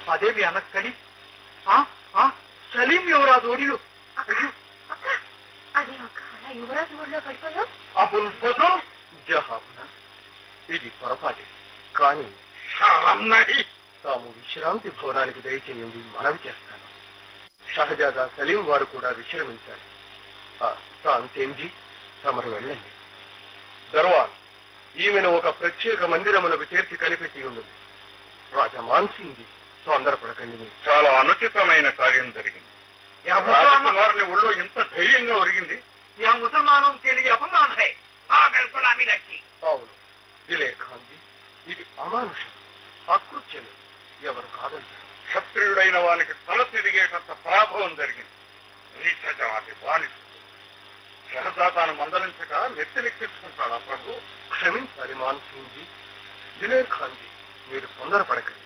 అదేమి అనక్కడి ఆ, ఆ, సలీం యువరాజు ఒడిలో అయ్యో, అది ఒక అలా యువరాజు ఊళ్ళో పడిపోయావు అబుల్ ఫజల్ జహాబున ఇది పొరపాటే కానీ షారన్నహి. తాము విశ్రాంతి భవనానికి దయచేయండి మనవి చేస్తాను షహజాదా సలీం వారు కూడా విశ్రమించారు ఆ, తాంతేంజీ తమరు వెళ్ళండి దర్వాన్ ఈమెను ఒక ప్రత్యేక మందిరమునకు చేర్చి కనిపెట్టి ఉన్నది రాజా మాన్సింగ్ తొందరపడకండి మీరు. చాలా అనుచితమైన కార్యం జరిగింది రాజకుమారుని ఒళ్ళో ఇంత ధైర్యంగా ఒరిగింది యా ముసల్మానం తెలియ అపమాన్ హై ఆ బిల్కుల్ ఆమె లక్కి అవును దిలే ఖాన్జీ ఇది అమానుషం అకృత్యమే ఎవరు కాదంటారు క్షత్రియుడైన వానికి తల తిరిగేటంత పరాభవం జరిగింది నీచజాతి బానిస సహజాతాను మందలించక నెత్తినెక్కించుకుంటాడా ప్రభు క్షమించాలి మాన్సింగ్ జీ దిలేర్ ఖాన్జీ మీరు తొందరపడకండి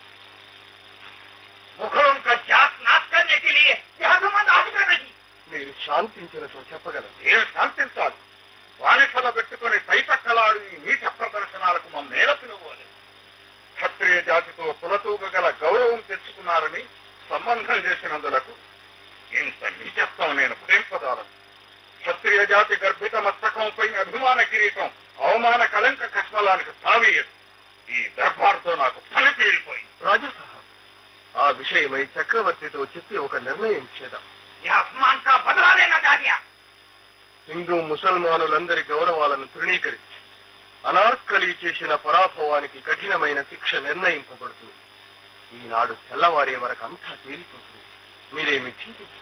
ముఖం కా జాత్ నాశ్ కర్నే కే లియే యహా సమాజ్ ఆజ్గా నహీ మీరు శాంతించినట్లు చెప్పగలరు ఏం శాంతించాలి బానిసల పెట్టుకుని పైపక్కలాడు ఈ నీచ ప్రదర్శనాలకు మా మేల పిలువాలి క్షత్రియ జాతితో కులతూక గల గౌరవం తెచ్చుకున్నారని సంబంధం చేసినందులకు ఇంత నీచత్వం నేను ప్రేంపదాలను క్షత్రియ జాతి గర్భిత మస్తకంపై అభిమాన కిరీటం అవమాన కలంక కష్మలానికి తావీయదు ఈ దర్బార్తో నాకు పని తీరిపోయింది రాజా సాహబ్ ఆ విషయమై చక్రవర్తితో చెప్పి ఒక నిర్ణయం చేద్దాం అస్మాన్ కా బదలాలేనా దానియా హిందూ ముసల్మానులందరి గౌరవాలను తృణీకరించి అనార్కలి చేసిన పరాభవానికి కఠినమైన శిక్ష నిర్ణయింపబడుతుంది ఈనాడు తెల్లవారే వరకు అంతా తేలిపోతుంది మీరేమి చింతించండి